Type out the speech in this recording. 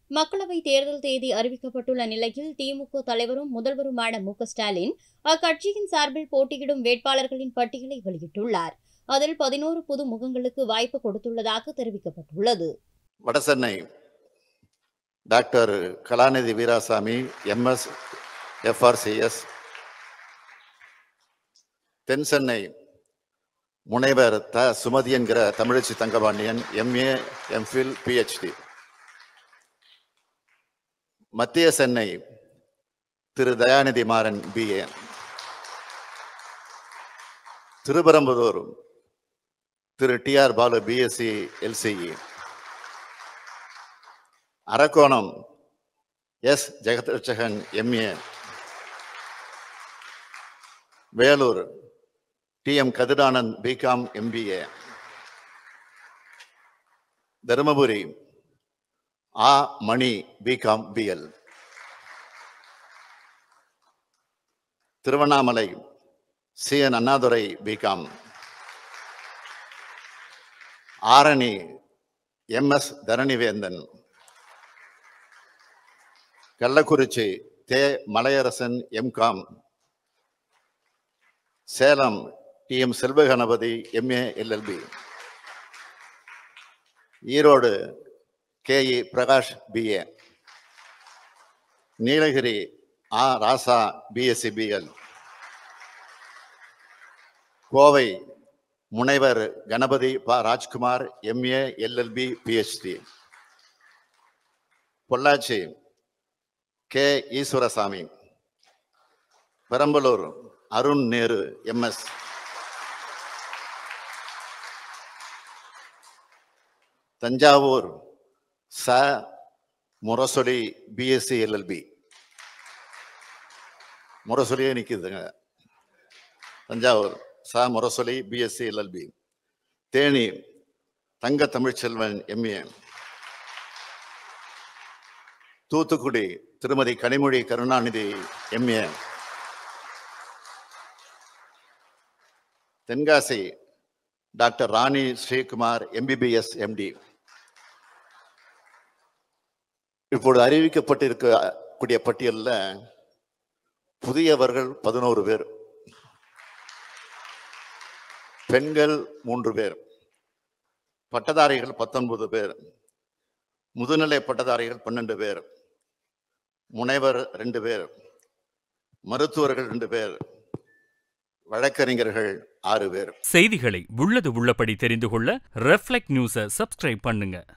மக்களவை தேர்தல் தேதி அறிவிக்கப்பட்டுள்ள நிலையில் திமுக தலைவரும் முதல்வருமான மு க ஸ்டாலின் அக்கட்சியின் சார்பில் போட்டியிடும் வேட்பாளர்களின் பட்டியலை வெளியிட்டுள்ளார் அதில் பதினோரு புது முகங்களுக்கு வாய்ப்பு கொடுத்துள்ளதாக தெரிவிக்கப்பட்டுள்ளது வடசென்னை doctor Kalanidhi Veeraswamy MS FRCS தென் சென்னை முனைவர் த சுமதி என்கிற Thamizhachi Thangapandian MA MPhil PhD மத்திய Chennai Thiru Dayanidhi Maran BA Sriperumbudur Thiru T R Baalu BSc LCE Arakkonam S Jagathrakshakan MA Vellore D M Kathiranand BCom MBA Dharmapuri ஆ Mani BCom BL Tiruvannamalai C N Annadurai BCom Arani M S Dharanivendhan Kallakurichi தே Malaiyarasan MCom Salem T M Selvaganapathi MA LLB Erode K E Prakash BA Nilgiri ஆ Raja BSc BL Kovai முனைவர் கணபதி ப Rajkumar MA LLB PhD Pollachi K Eswarasamy Perambalur Arun Nehru MS Thanjavur ச Murasoli BSc LLB முரசொலியே நிற்குதுங்க தஞ்சாவூர் ச Murasoli BSc LLB Theni தங்க Tamilselvan MA Thoothukudi Thirumathi Kanimozhi Karunanidhi MA Tenkasi doctor Rani Srikumar MBBS MD இப்பொழுது அறிவிக்கப்பட்டிருக்கக்கூடிய பட்டியலில் புதியவர்கள் பதினோரு பேர் பெண்கள் மூன்று பேர் பட்டதாரிகள் பத்தொன்பது பேர் முதுநிலை பட்டதாரிகள் பன்னெண்டு பேர் முனைவர் ரெண்டு பேர் மருத்துவர்கள் ரெண்டு பேர் வழக்கறிஞர்கள் ஆறு பேர் செய்திகளை உள்ளது உள்ளபடி தெரிந்து கொள்ள ரெஃப்ளெக்ட் நியூஸை சப்ஸ்கிரைப் பண்ணுங்க